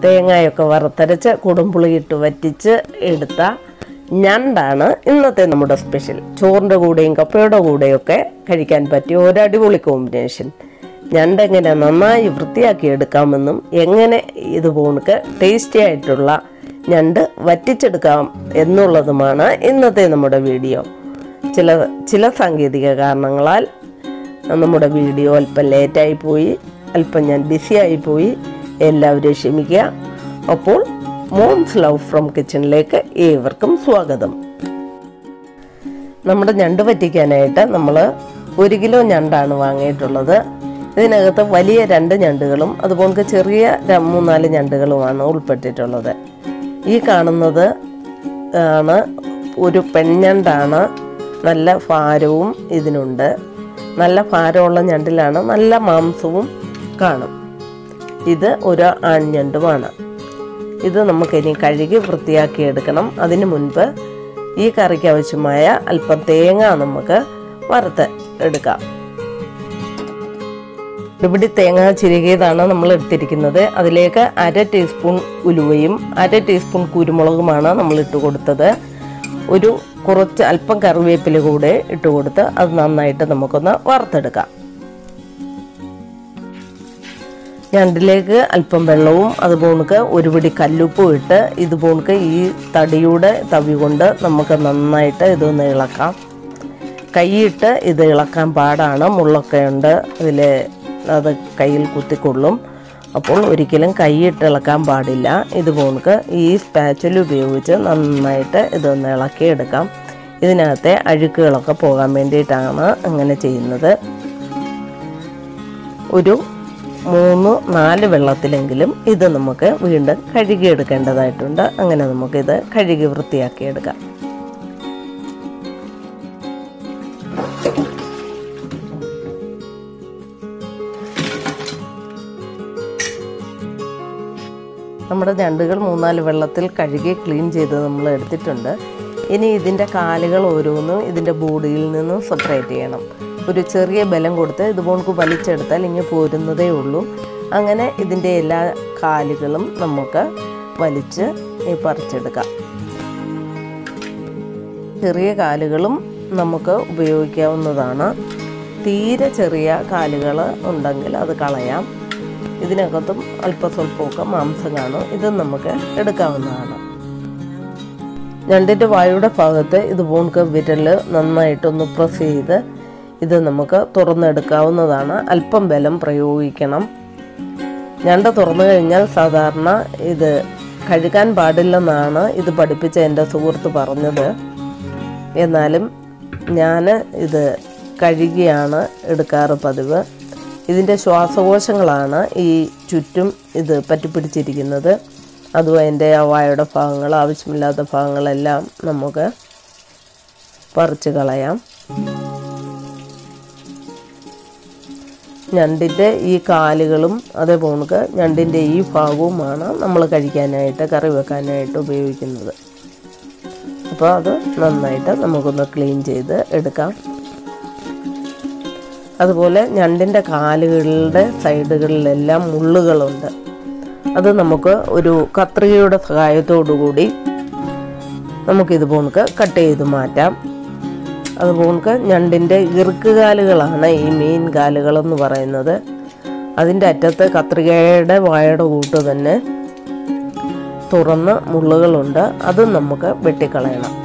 തേങ്ങയൊക്കെ വറുത്തരച്ച് കുടുംപുളി ഇട്ട് വറ്റിച്ച് എടുത്ത ഞണ്ടാണ് ഇന്നത്തെ നമ്മുടെ സ്പെഷ്യൽ ചോറിൻ്റെ കൂടെയും കപ്പയുടെ കൂടെയൊക്കെ കഴിക്കാൻ പറ്റിയ ഒരു അടിപൊളി കോമ്പിനേഷൻ ഞണ്ട് എങ്ങനെ നന്നായി വൃത്തിയാക്കി എടുക്കാമെന്നും എങ്ങനെ ഇത് പോണക്ക് ടേസ്റ്റി ആയിട്ടുള്ള ഞണ്ട് വറ്റിച്ചെടുക്കാം എന്നുള്ളതുമാണ് ഇന്നത്തെ നമ്മുടെ വീഡിയോ ചില ചില സാങ്കേതിക കാരണങ്ങളാൽ നമ്മുടെ വീഡിയോ അല്പം ലേറ്റായി പോയി അല്പം ഞാൻ ബിസിയായി പോയി എല്ലാവരും ക്ഷമിക്കുക അപ്പോൾ മോംസ് ലവ് ഫ്രം കിച്ചണിലേക്ക് ഏവർക്കും സ്വാഗതം നമ്മുടെ ഞണ്ട് പറ്റിക്കാനായിട്ട് നമ്മൾ ഒരു കിലോ ഞണ്ടാണ് വാങ്ങിയിട്ടുള്ളത് ഇതിനകത്ത് വലിയ രണ്ട് ഞണ്ടുകളും അതുപോലെ ചെറിയ ര- മൂന്നാല് ഞണ്ടുകളുമാണ് ഉൾപ്പെട്ടിട്ടുള്ളത് ഈ കാണുന്നത് ആണ് ഒരു പെൺഞണ്ടാണ് നല്ല ഭാരവും ഇതിനുണ്ട് നല്ല ഭാരമുള്ള ഞണ്ടിലാണ് നല്ല മാംസവും കാണും ഇത് ഒരു ആൺഞണ്ടുമാണ് ഇത് നമുക്കിനി കഴുകി വൃത്തിയാക്കി എടുക്കണം അതിനു മുൻപ് ഈ കറിക്ക് ആവശ്യമായ അല്പം തേങ്ങ നമുക്ക് വറുത്ത് എടുക്കാം ഇവിടെ തേങ്ങ ചിരുകിയതാണ് നമ്മൾ എടുത്തിരിക്കുന്നത് അതിലേക്ക് അര ടീസ്പൂൺ ഉലുവയും അര ടീസ്പൂൺ കുരുമുളകുമാണ് നമ്മൾ ഇട്ട് കൊടുത്തത് ഒരു കുറച്ച് അല്പം കറിവേപ്പില കൂടെ ഇട്ട് കൊടുത്ത് അത് നന്നായിട്ട് നമുക്കൊന്ന് വറുത്തെടുക്കാം ഞണ്ടിലേക്ക് അല്പം വെള്ളവും അതുപോണക്ക് ഒരു പിടി കല്ലുപ്പും ഇട്ട് ഇതുപോണക്ക് ഈ തടിയുടെ തവി കൊണ്ട് നമുക്ക് നന്നായിട്ട് ഇതൊന്ന് ഇളക്കാം കൈയിട്ട് ഇത് ഇളക്കാൻ പാടാണ് മുള്ളൊക്കെ ഉണ്ട് ഇതിൽ അത് കയ്യിൽ കുത്തിക്കൊള്ളും അപ്പോൾ ഒരിക്കലും കൈയിട്ട് ഇളക്കാൻ പാടില്ല ഇതുപോണക്ക് ഈ സ്പാച്ചുല ഉപയോഗിച്ച് നന്നായിട്ട് ഇതൊന്ന് ഇളക്കിയെടുക്കാം ഇതിനകത്തെ അഴുക്കുകളൊക്കെ പോകാൻ വേണ്ടിയിട്ടാണ് അങ്ങനെ ചെയ്യുന്നത് ഒരു മൂന്ന് നാല് വെള്ളത്തിലെങ്കിലും ഇത് നമുക്ക് വീണ്ടും കഴുകിയെടുക്കേണ്ടതായിട്ടുണ്ട് അങ്ങനെ നമുക്കിത് കഴുകി വൃത്തിയാക്കിയെടുക്കാം നമ്മുടെ ഞണ്ടുകൾ മൂന്നാല് വെള്ളത്തിൽ കഴുകി ക്ലീൻ ചെയ്ത് നമ്മൾ എടുത്തിട്ടുണ്ട് ഇനി ഇതിൻ്റെ കാലുകൾ ഓരോന്നും ഇതിൻ്റെ ബോഡിയിൽ നിന്നും സെപ്പറേറ്റ് ചെയ്യണം ഒരു ചെറിയ ബലം കൊടുത്ത് ഇതുപോൾക്ക് വലിച്ചെടുത്താൽ ഇങ്ങനെ പോരുന്നതേ ഉള്ളൂ അങ്ങനെ ഇതിൻ്റെ എല്ലാ കാലുകളും നമുക്ക് വലിച്ച് ഈ പറിച്ചെടുക്കാം ചെറിയ കാലുകളും നമുക്ക് ഉപയോഗിക്കാവുന്നതാണ് തീരെ ചെറിയ കാലുകൾ ഉണ്ടെങ്കിൽ അത് കളയാം ഇതിനകത്തും അല്പസ്വല്പമൊക്കെ മാംസം കാണും ഇത് നമുക്ക് എടുക്കാവുന്നതാണ് ഞണ്ടിൻ്റെ വായുടെ ഭാഗത്ത് ഇത് പോണക്ക് വിരൽ നന്നായിട്ടൊന്ന് പ്രസ് ചെയ്ത് ഇത് നമുക്ക് തുറന്നെടുക്കാവുന്നതാണ് അല്പം ബലം പ്രയോഗിക്കണം ഞണ്ട് തുറന്നു കഴിഞ്ഞാൽ സാധാരണ ഇത് കഴുകാൻ പാടില്ലെന്നാണ് ഇത് പഠിപ്പിച്ച എൻ്റെ സുഹൃത്ത് പറഞ്ഞത് എന്നാലും ഞാൻ ഇത് കഴുകിയാണ് എടുക്കാറ് പതിവ് ഇതിൻ്റെ ശ്വാസകോശങ്ങളാണ് ഈ ചുറ്റും ഇത് പറ്റിപ്പിടിച്ചിരിക്കുന്നത് അതും അതിൻ്റെ ആ വായുടെ ഭാഗങ്ങൾ ആവശ്യമില്ലാത്ത ഭാഗങ്ങളെല്ലാം നമുക്ക് പറിച്ച് കളയാം ഞണ്ടിൻ്റെ ഈ കാലുകളും അതേപോണക്ക് ഞണ്ടിൻ്റെ ഈ ഭാഗവുമാണ് നമ്മൾ കഴിക്കാനായിട്ട് കറി വെക്കാനായിട്ട് ഉപയോഗിക്കുന്നത് അപ്പോൾ അത് നന്നായിട്ട് നമുക്കൊന്ന് ക്ലീൻ ചെയ്ത് എടുക്കാം അതുപോലെ ഞണ്ടിൻ്റെ കാലുകളുടെ സൈഡുകളിലെല്ലാം മുള്ളുകളുണ്ട് അത് നമുക്ക് ഒരു കത്രികയുടെ സഹായത്തോടു കൂടി നമുക്കിത് പോണക്ക് കട്ട് ചെയ്ത് മാറ്റാം അതുപോണക്ക് ഞണ്ടിൻ്റെ ഇറുക്കുകാലുകളാണ് ഈ മീൻ കാലുകളെന്ന് പറയുന്നത് അതിൻ്റെ അറ്റത്ത് കത്രികയുടെ വായയുടെ കൂട്ട് തന്നെ തുറന്ന് മുള്ളുകളുണ്ട് അതും നമുക്ക് വെട്ടിക്കളയണം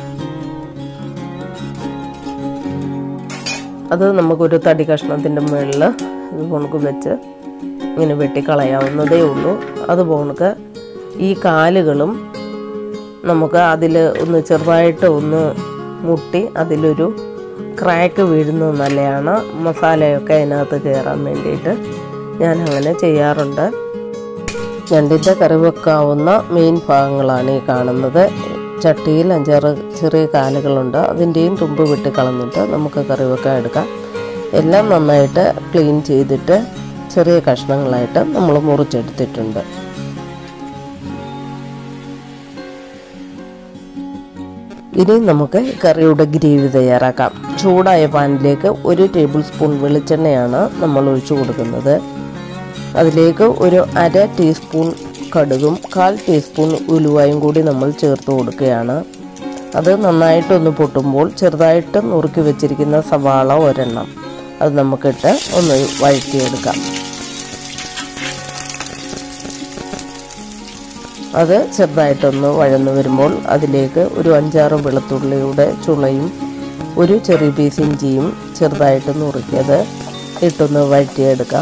അത് നമുക്കൊരു തടി കഷ്ണത്തിൻ്റെ മുകളിൽ ഇത് പോണക്ക് വെച്ച് ഇങ്ങനെ വെട്ടിക്കളയാവുന്നതേ ഉള്ളൂ അത് പോണക്ക് ഈ കാലുകളും നമുക്ക് അതിൽ ഒന്ന് ചെറുതായിട്ട് ഒന്ന് മുട്ടി അതിലൊരു ക്രാക്ക് വീഴുന്നത് നല്ലതാണ് മസാലയൊക്കെ അതിനകത്ത് കയറാൻ വേണ്ടിയിട്ട് ഞാൻ അങ്ങനെ ചെയ്യാറുണ്ട് ഞണ്ടിൻ്റെ കറി വെക്കാവുന്ന മെയിൻ ഭാഗങ്ങളാണ് ഈ കാണുന്നത് ചട്ടിയിൽ അഞ്ചാറ് ചെറിയ കാലുകളുണ്ട് അതിൻ്റെയും തുമ്പ് വെട്ടി കളഞ്ഞിട്ട് നമുക്ക് കറി വെക്കാൻ എടുക്കാം എല്ലാം നന്നായിട്ട് ക്ലീൻ ചെയ്തിട്ട് ചെറിയ കഷ്ണങ്ങളായിട്ട് നമ്മൾ മുറിച്ചെടുത്തിട്ടുണ്ട് ഇനി നമുക്ക് കറിയുടെ ഗ്രേവി തയ്യാറാക്കാം ചൂടായ പാനിലേക്ക് ഒരു ടേബിൾ സ്പൂൺ വെളിച്ചെണ്ണയാണ് നമ്മൾ ഒഴിച്ചു കൊടുക്കുന്നത് അതിലേക്ക് ഒരു അര ടീസ്പൂൺ കടുകും കാൽ ടീസ്പൂൺ ഉലുവയും കൂടി നമ്മൾ ചേർത്ത് കൊടുക്കുകയാണ് അത് നന്നായിട്ടൊന്ന് പൊട്ടുമ്പോൾ ചെറുതായിട്ട് നുറുക്കി വെച്ചിരിക്കുന്ന സവാള ഒരെണ്ണം അത് നമുക്കിട്ട് ഒന്ന് വഴറ്റിയെടുക്കാം അത് ചെറുതായിട്ടൊന്ന് വഴന്നു വരുമ്പോൾ അതിലേക്ക് ഒരു അഞ്ചാറ് വെളുത്തുള്ളിയുടെ ചുളയും ഒരു ചെറിയ പീസ് ഇഞ്ചിയും ചെറുതായിട്ട് നുറുക്കിയത് ഇട്ടൊന്ന് വഴറ്റിയെടുക്കാം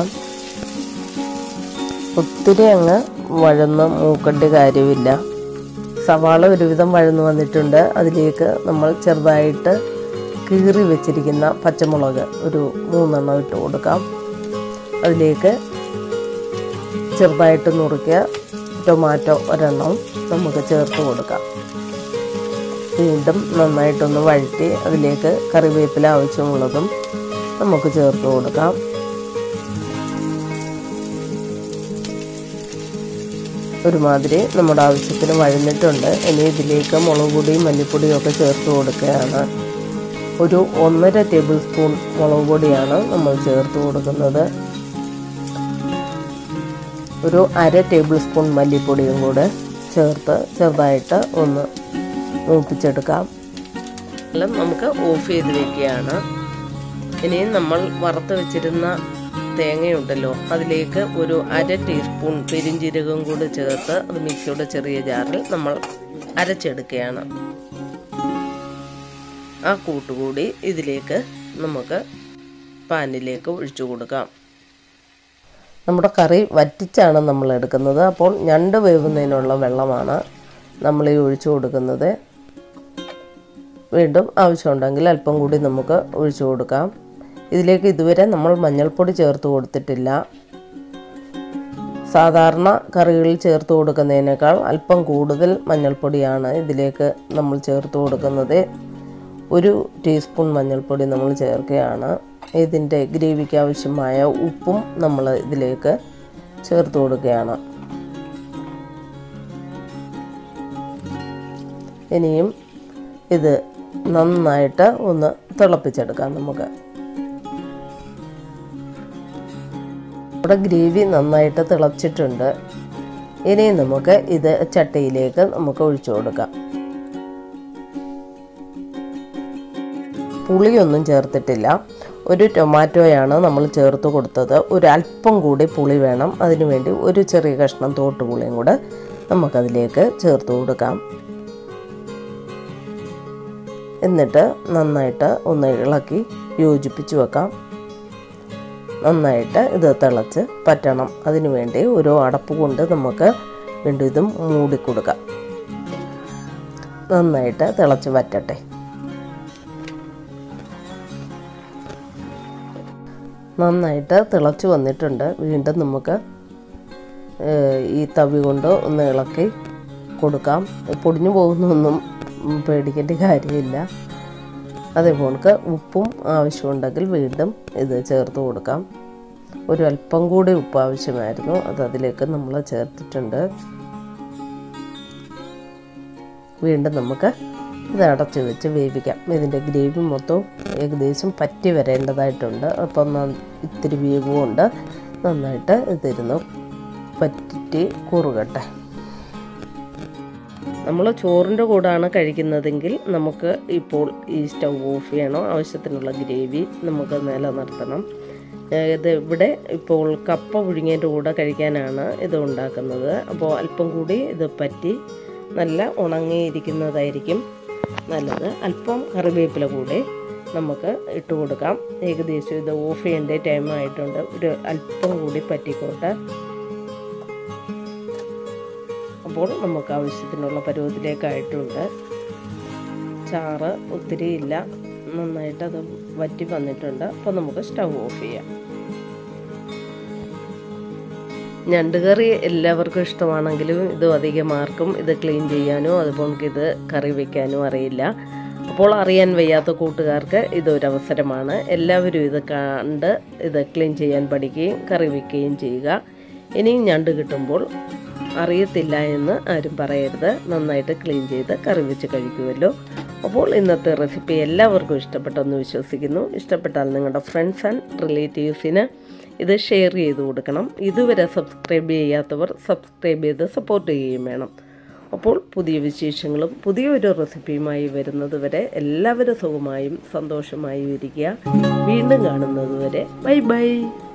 ഒത്തിരി അങ്ങ് വഴന്ന് മൂക്കേണ്ട കാര്യമില്ല സവാള ഒരുവിധം വഴന്നു വന്നിട്ടുണ്ട് അതിലേക്ക് നമ്മൾ ചെറുതായിട്ട് കീറി വെച്ചിരിക്കുന്ന പച്ചമുളക് ഒരു മൂന്നെണ്ണം ഇട്ട് കൊടുക്കാം അതിലേക്ക് ചെറുതായിട്ട് നുറുക്കിയ ടൊമാറ്റോ ഒരെണ്ണം നമുക്ക് ചേർത്ത് കൊടുക്കാം വീണ്ടും നന്നായിട്ടൊന്ന് വഴറ്റി അതിലേക്ക് കറിവേപ്പില ആവശ്യമുള്ളതും നമുക്ക് ചേർത്ത് കൊടുക്കാം ഒരുമാതിരി നമ്മുടെ ആവശ്യത്തിന് വഴന്നിട്ടുണ്ട് ഇനി ഇതിലേക്ക് മുളക് പൊടിയും മല്ലിപ്പൊടിയും ഒക്കെ ചേർത്ത് കൊടുക്കുകയാണ് ഒരു ഒന്നര ടേബിൾ സ്പൂൺ മുളക് പൊടിയാണ് നമ്മൾ ചേർത്ത് കൊടുക്കുന്നത് ഒരു അര ടേബിൾ സ്പൂൺ മല്ലിപ്പൊടിയും കൂടെ ചേർത്ത് ചെറുതായിട്ട് ഒന്ന് മൂപ്പിച്ചെടുക്കാം എല്ലാം നമുക്ക് ഓഫ് ചെയ്ത് വെക്കുകയാണ് ഇനി നമ്മൾ വറുത്ത് വെച്ചിരുന്ന തേങ്ങയുണ്ടല്ലോ അതിലേക്ക് ഒരു അര ടീസ്പൂൺ പെരിഞ്ചീരകം കൂടി ചേർത്ത് അത് മിക്സിയുടെ ചെറിയ ജാറിൽ നമ്മൾ അരച്ചെടുക്കുകയാണ് ആ കൂട്ടുകൂടി ഇതിലേക്ക് നമുക്ക് പാനിലേക്ക് ഒഴിച്ചു കൊടുക്കാം നമ്മുടെ കറി വറ്റിച്ചാണ് നമ്മൾ എടുക്കുന്നത് അപ്പോൾ ഞണ്ട് വേവുന്നതിനുള്ള വെള്ളമാണ് നമ്മൾ ഈ ഒഴിച്ചു കൊടുക്കുന്നത് വീണ്ടും ആവശ്യമുണ്ടെങ്കിൽ അല്പം കൂടി നമുക്ക് ഒഴിച്ചു കൊടുക്കാം ഇതിലേക്ക് ഇതുവരെ നമ്മൾ മഞ്ഞൾപ്പൊടി ചേർത്ത് കൊടുത്തിട്ടില്ല സാധാരണ കറികളിൽ ചേർത്ത് കൊടുക്കുന്നതിനേക്കാൾ അല്പം കൂടുതൽ മഞ്ഞൾപ്പൊടിയാണ് ഇതിലേക്ക് നമ്മൾ ചേർത്ത് കൊടുക്കുന്നത് ഒരു ടീസ്പൂൺ മഞ്ഞൾപ്പൊടി നമ്മൾ ചേർക്കുകയാണ് ഇതിൻ്റെ ഗ്രേവിക്ക് ആവശ്യമായ ഉപ്പും നമ്മൾ ഇതിലേക്ക് ചേർത്ത് കൊടുക്കുകയാണ് ഇനിയും ഇത് നന്നായിട്ട് ഒന്ന് തിളപ്പിച്ചെടുക്കാം നമുക്ക് നമ്മുടെ ഗ്രേവി നന്നായിട്ട് തിളച്ചിട്ടുണ്ട് ഇനി നമുക്ക് ഇത് ചട്ടിയിലേക്ക് നമുക്ക് ഒഴിച്ചു കൊടുക്കാം പുളിയൊന്നും ചേർത്തിട്ടില്ല ഒരു ടൊമാറ്റോയാണ് നമ്മൾ ചേർത്ത് കൊടുത്തത് ഒരു അല്പം കൂടി പുളി വേണം അതിനുവേണ്ടി ഒരു ചെറിയ കഷ്ണം തോട്ടുപുളിയും കൂടെ നമുക്കതിലേക്ക് ചേർത്ത് കൊടുക്കാം എന്നിട്ട് നന്നായിട്ട് ഒന്ന് ഇളക്കി യോജിപ്പിച്ച് വെക്കാം നന്നായിട്ട് ഇത് തിളച്ച് പറ്റണം അതിനു വേണ്ടി ഒരു അടപ്പ് കൊണ്ട് നമുക്ക് വീണ്ടും ഇതും മൂടിക്കൊടുക്കാം നന്നായിട്ട് തിളച്ച് വറ്റട്ടെ നന്നായിട്ട് തിളച്ച് വന്നിട്ടുണ്ട് വീണ്ടും നമുക്ക് ഈ തവി കൊണ്ട് ഒന്ന് ഇളക്കി കൊടുക്കാം പൊടിഞ്ഞു പോകുന്നൊന്നും പേടിക്കേണ്ട കാര്യമില്ല അതേപോലെ ഉപ്പും ആവശ്യമുണ്ടെങ്കിൽ വീണ്ടും ഇത് ചേർത്ത് കൊടുക്കാം ഒരു അല്പം കൂടി ഉപ്പ് ആവശ്യമായിരുന്നു അത് അതിലേക്ക് നമ്മൾ ചേർത്തിട്ടുണ്ട് വീണ്ടും നമുക്ക് ഇത് അടച്ച് വെച്ച് വേവിക്കാം ഇതിൻ്റെ ഗ്രേവി മൊത്തം ഏകദേശം പറ്റി വരേണ്ടതായിട്ടുണ്ട് അപ്പം ഇത്തിരി വേവുകൊണ്ട് നന്നായിട്ട് ഇതിരുന്ന് പറ്റി കുറുകട്ടെ നമ്മൾ ചോറിൻ്റെ കൂടാണ് കഴിക്കുന്നതെങ്കിൽ നമുക്ക് ഇപ്പോൾ ഈ സ്റ്റൗ ഓഫ് ചെയ്യണം ആവശ്യത്തിനുള്ള ഗ്രേവി നമുക്ക് നിലനിർത്തണം ഇത് ഇവിടെ ഇപ്പോൾ കപ്പ പുഴുങ്ങിയതിൻ്റെ കൂടെ കഴിക്കാനാണ് ഇത് ഉണ്ടാക്കുന്നത് അപ്പോൾ അല്പം കൂടി ഇത് പറ്റി നല്ല ഉണങ്ങിയിരിക്കുന്നതായിരിക്കും നല്ലത് അല്പം കറിവേപ്പില കൂടി നമുക്ക് ഇട്ട് കൊടുക്കാം ഏകദേശം ഇത് ഓഫ് ചെയ്യേണ്ട ടൈം ആയിട്ടുണ്ട് ഒരു അല്പം കൂടി പറ്റിക്കോട്ടെ അപ്പോൾ നമുക്ക് ആവശ്യത്തിനുള്ള പരുവത്തിലേക്കായിട്ടുണ്ട് ചാറ് ഒത്തിരി ഇല്ല നന്നായിട്ട് അത് വറ്റി വന്നിട്ടുണ്ട് അപ്പോൾ നമുക്ക് സ്റ്റൗ ഓഫ് ചെയ്യാം ഞണ്ടുകറി എല്ലാവർക്കും ഇഷ്ടമാണെങ്കിലും ഇത് അധികം ആർക്കും ഇത് ക്ലീൻ ചെയ്യാനോ അതുപോലെ ഇത് കറി വയ്ക്കാനോ അറിയില്ല അപ്പോൾ അറിയാൻ വയ്യാത്ത കൂട്ടുകാർക്ക് ഇതൊരവസരമാണ് എല്ലാവരും ഇത് കണ്ട് ഇത് ക്ലീൻ ചെയ്യാൻ പഠിക്കുകയും കറി വയ്ക്കുകയും ചെയ്യുക ഇനിയും ഞണ്ട് കിട്ടുമ്പോൾ അറിയത്തില്ല എന്ന് ആരും പറയരുത് നന്നായിട്ട് ക്ലീൻ ചെയ്ത് കറി വെച്ച് കഴിക്കുമല്ലോ അപ്പോൾ ഇന്നത്തെ റെസിപ്പി എല്ലാവർക്കും ഇഷ്ടപ്പെട്ടെന്ന് വിശ്വസിക്കുന്നു ഇഷ്ടപ്പെട്ടാൽ നിങ്ങളുടെ ഫ്രണ്ട്സ് ആൻഡ് റിലേറ്റീവ്സിന് ഇത് ഷെയർ ചെയ്ത് കൊടുക്കണം ഇതുവരെ സബ്സ്ക്രൈബ് ചെയ്യാത്തവർ സബ്സ്ക്രൈബ് ചെയ്ത് സപ്പോർട്ട് ചെയ്യുകയും വേണം അപ്പോൾ പുതിയ വിശേഷങ്ങളും പുതിയൊരു റെസിപ്പിയുമായി വരുന്നത് വരെ എല്ലാവരും സുഖമായും സന്തോഷമായും ഇരിക്കുക വീണ്ടും കാണുന്നത് വരെ ബൈ ബൈ